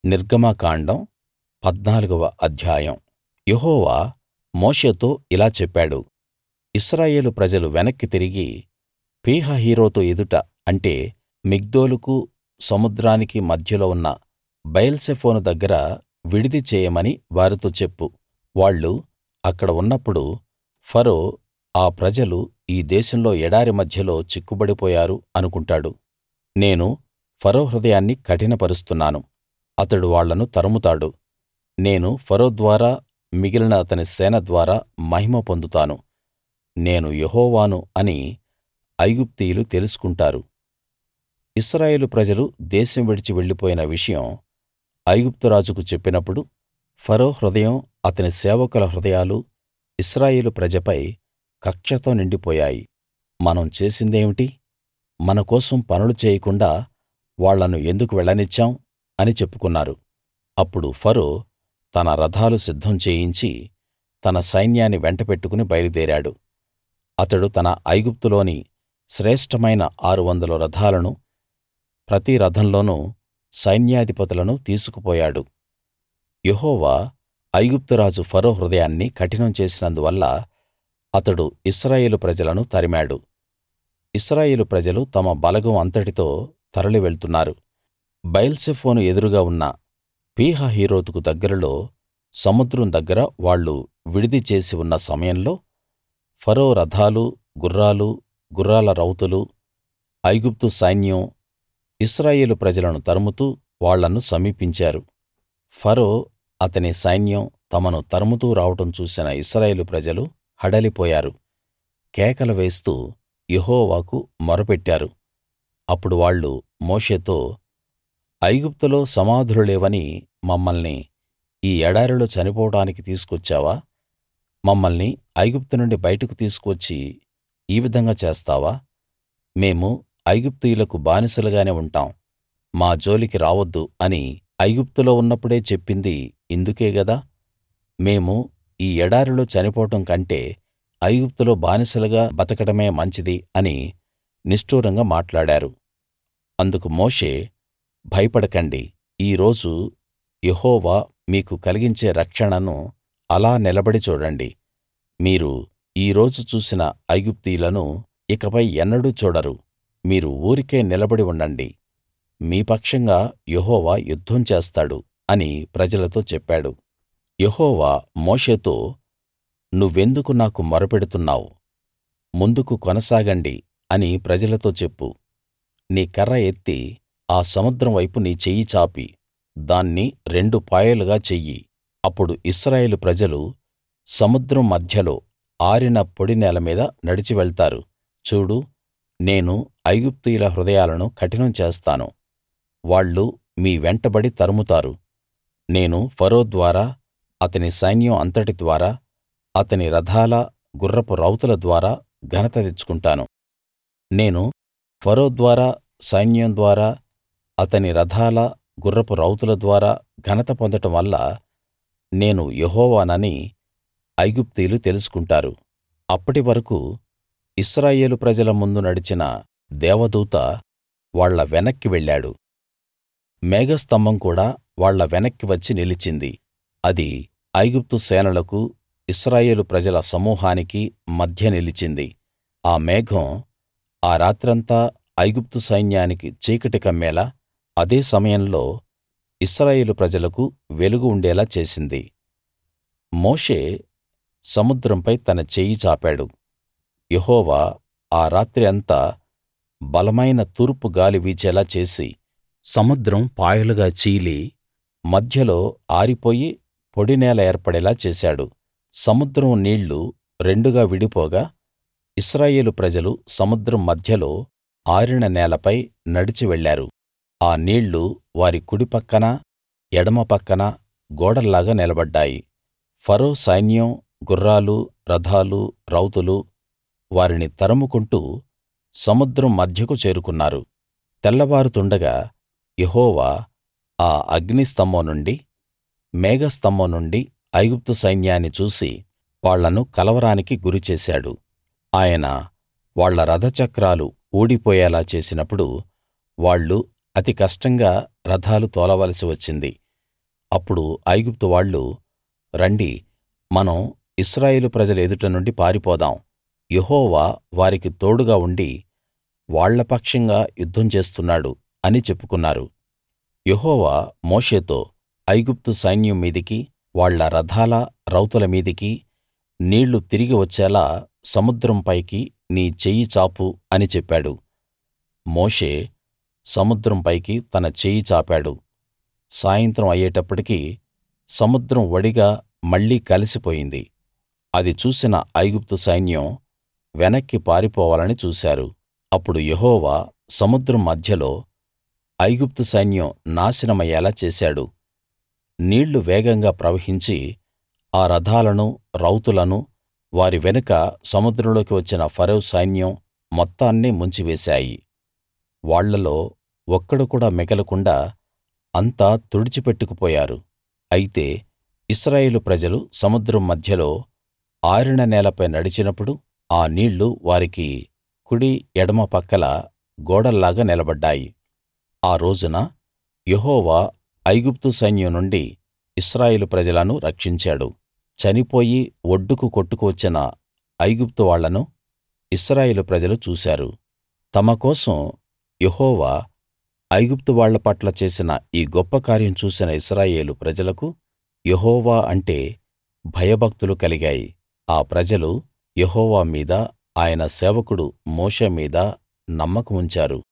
నిర్గమకాండం పద్నాలుగవ అధ్యాయం యెహోవా మోషేతో ఇలా చెప్పాడు ఇశ్రాయేలు ప్రజలు వెనక్కి తిరిగి పీహహీరోతు ఎదుట అంటే మిగ్దోలుకూ సముద్రానికి మధ్యలో ఉన్న బయల్సెఫోను దగ్గర విడిది చేయమని వారితో చెప్పు వాళ్ళు అక్కడ ఉన్నప్పుడు ఫరో ఆ ప్రజలు ఈ దేశంలో ఎడారి మధ్యలో చిక్కుబడిపోయారు అనుకుంటాడు నేను ఫరో హృదయాన్ని కఠినపరుస్తున్నాను అతడు వాళ్ళను తరుముతాడు నేను ఫరో ద్వారా మిగిలిన అతని సేన ద్వారా మహిమ పొందుతాను నేను యెహోవాను అని ఐగుప్తీయులు తెలుసుకుంటారు ఇశ్రాయేలు ప్రజలు దేశం విడిచి వెళ్ళిపోయిన విషయం ఐగుప్తు రాజుకు చెప్పినప్పుడు ఫరో హృదయం అతని సేవకుల హృదయాలు ఇశ్రాయేలు ప్రజపై కక్షతో నిండిపోయాయి మనం చేసిందేమిటి మన కోసం పనులు చేయకుండా వాళ్ళను ఎందుకు వెళ్ళనిచ్చాం అని చెప్పుకున్నారు అప్పుడు ఫరో తన రథాలు సిద్ధం చేయించి తన సైన్యాన్ని వెంటబెట్టుకుని బయలుదేరాడు అతడు తన ఐగుప్తులోని శ్రేష్ఠమైన ఆరువందల రథాలను ప్రతి రథంలోనూ సైన్యాధిపతులను తీసుకుపోయాడు యెహోవా ఐగుప్తు రాజు ఫరో హృదయాన్ని కఠినం చేసినందువల్ల అతడు ఇశ్రాయేలు ప్రజలను తరిమాడు ఇశ్రాయేలు ప్రజలు తమ బలగం అంతటితో తరలి వెళ్తున్నారు బయల్సెఫోను ఎదురుగా ఉన్న పీహహీరోతుకు దగ్గరలో సముద్రం దగ్గర వాళ్ళు విడిది చేసి ఉన్న సమయంలో ఫరో రథాలు గుర్రాలు గుర్రాల రౌతులు ఐగుప్తు సైన్యం ఇశ్రాయేలు ప్రజలను తరుముతూ వాళ్ళను సమీపించారు ఫరో అతని సైన్యం తమను తరుముతూ రావడం చూసిన ఇశ్రాయేలు ప్రజలు హడలిపోయారు కేకలు వేస్తూ యెహోవాకు మొరపెట్టారు అప్పుడు వాళ్ళు మోషేతో ఐగుప్తులో సమాధులు లేవని మమ్మల్ని ఈ ఎడారిలో చనిపోవడానికి తీసుకొచ్చావా మమ్మల్ని ఐగుప్తు నుండి బయటకు తీసుకువచ్చి ఈ విధంగా చేస్తావా మేము ఐగుప్తీయులకు బానిసలుగానే ఉంటాం మా జోలికి రావద్దు అని ఐగుప్తులో ఉన్నప్పుడే చెప్పింది ఇందుకే గదా మేము ఈ ఎడారిలో చనిపోవడం కంటే ఐగుప్తులో బానిసలుగా బతకడమే మంచిది అని నిష్ఠూరంగా మాట్లాడారు అందుకు మోషే భయపడకండి ఈ రోజు యెహోవా మీకు కలిగించే రక్షణను అలా నిలబడి చూడండి మీరు ఈ రోజు చూసిన ఐగుప్తీయులను ఇకపై ఎన్నడూ చూడరు మీరు ఊరికే నిలబడి ఉండండి మీ పక్షంగా యెహోవా యుద్ధం చేస్తాడు అని ప్రజలతో చెప్పాడు యెహోవా మోషేతో నువ్వెందుకు నాకు మొరపెడుతున్నావు ముందుకు కొనసాగండి అని ప్రజలతో చెప్పు నీ కర్ర ఎత్తి ఆ సముద్రం వైపు నీ చెయ్యి చాపి దాన్ని రెండు పాయలుగా చెయ్యి అప్పుడు ఇశ్రాయేలు ప్రజలు సముద్రం మధ్యలో ఆరిన పొడి నేల మీద నడిచి వెళ్తారు చూడు నేను ఐగుప్తీయుల హృదయాలను కఠినం చేస్తాను వాళ్ళు మీ వెంటబడి తరుముతారు నేను ఫరో ద్వారా అతని సైన్యం అంతటి ద్వారా అతని రథాల గుర్రపు రౌతుల ద్వారా ఘనత తెచ్చుకుంటాను నేను ఫరో ద్వారా సైన్యం ద్వారా అతని రథాల గుర్రపు రౌతుల ద్వారా ఘనత పొందడం వల్ల నేను యెహోవానని ఐగుప్తీయులు తెలుసుకుంటారు అప్పటి వరకూ ఇశ్రాయేలు ప్రజల ముందు నడిచిన దేవదూత వాళ్ళ వెనక్కి వెళ్ళాడు మేఘస్తంభం కూడా వాళ్ళ వెనక్కి వచ్చి నిలిచింది అది ఐగుప్తు సేనలకు ఇశ్రాయేలు ప్రజల సమూహానికి మధ్య నిలిచింది ఆ మేఘం ఆ రాత్రంతా ఐగుప్తు సైన్యానికి చీకటి కమ్మేలా అదే సమయంలో ఇశ్రాయేలు ప్రజలకు వెలుగు ఉండేలా చేసింది మోషే సముద్రంపై తన చెయ్యి చాపాడు యెహోవా ఆ రాత్రి అంతా బలమైన తూర్పు గాలి వీచేలా చేసి సముద్రం పాయలుగా చీలి మధ్యలో ఆరిపోయి పొడి నేల ఏర్పడేలా చేశాడు సముద్రం నీళ్లు రెండుగా విడిపోగా ఇశ్రాయేలు ప్రజలు సముద్రం మధ్యలో ఆరిన నేలపై నడిచి వెళ్ళారు ఆ నీళ్లు వారి కుడి పక్కన ఎడమ పక్కన గోడల్లాగా నిలబడ్డాయి ఫరో సైన్యం గుర్రాలు రథాలు రౌతులు వారిని తరుముకుంటూ సముద్రం మధ్యకు చేరుకున్నారు తెల్లవారుతుండగా యెహోవా ఆ అగ్నిస్తంభం నుండి మేఘస్తంభం నుండి ఐగుప్తు సైన్యాన్ని చూసి వాళ్ళను కలవరానికి గురిచేశాడు ఆయన వాళ్ళ రథచక్రాలు ఊడిపోయేలా చేసినప్పుడు వాళ్ళు అతి కష్టంగా రథాలు తోలవలసి వచ్చింది అప్పుడు ఐగుప్తు వాళ్ళు రండి మనం ఇశ్రాయేలు ప్రజల ఎదుట నుండి పారిపోదాం యెహోవా వారికి తోడుగా ఉండి వాళ్ళ పక్షంగా యుద్ధం చేస్తున్నాడు అని చెప్పుకున్నారు యెహోవా మోషేతో ఐగుప్తు సైన్యం మీదికి వాళ్ళ రథాల రౌతుల మీదికి నీళ్లు తిరిగి వచ్చేలా సముద్రం పైకి నీ చెయ్యి చాపు అని చెప్పాడు మోషే సముద్రం పైకి తన చెయ్యి చాపాడు సాయంత్రం అయ్యేటప్పటికి సముద్రం వడిగా మళ్ళీ కలిసిపోయింది అది చూసిన ఐగుప్తు సైన్యం వెనక్కి పారిపోవాలని చూశారు అప్పుడు యెహోవా సముద్రం మధ్యలో ఐగుప్తు సైన్యం నాశనమయ్యేలా చేశాడు నీళ్లు వేగంగా ప్రవహించి ఆ రథాలను రౌతులను వారి వెనుక సముద్రంలోకి వచ్చిన ఫరో సైన్యం మొత్తాన్నీ ముంచివేశాయి వాళ్ళలో ఒక్కడు కూడా మిగలకుండా అంతా తుడిచిపెట్టుకుపోయారు అయితే ఇశ్రాయేలు ప్రజలు సముద్రం మధ్యలో ఆరిన నేలపై నడిచినప్పుడు ఆ నీళ్లు వారికి కుడి ఎడమ పక్కల గోడల్లాగా నిలబడ్డాయి ఆ రోజున యెహోవా ఐగుప్తు సైన్యం నుండి ఇశ్రాయేలు ప్రజలను రక్షించాడు చనిపోయి ఒడ్డుకు కొట్టుకు వచ్చిన ఐగుప్తు వాళ్ళను ఇశ్రాయేలు ప్రజలు చూశారు తమ కోసం యెహోవా ఐగుప్తు వాళ్ళ పట్ల చేసిన ఈ గొప్ప కార్యం చూసిన ఇశ్రాయేలు ప్రజలకు యెహోవా అంటే భయభక్తులు కలిగాయి ఆ ప్రజలు యెహోవా మీద ఆయన సేవకుడు మోషే మీద నమ్మకముంచారు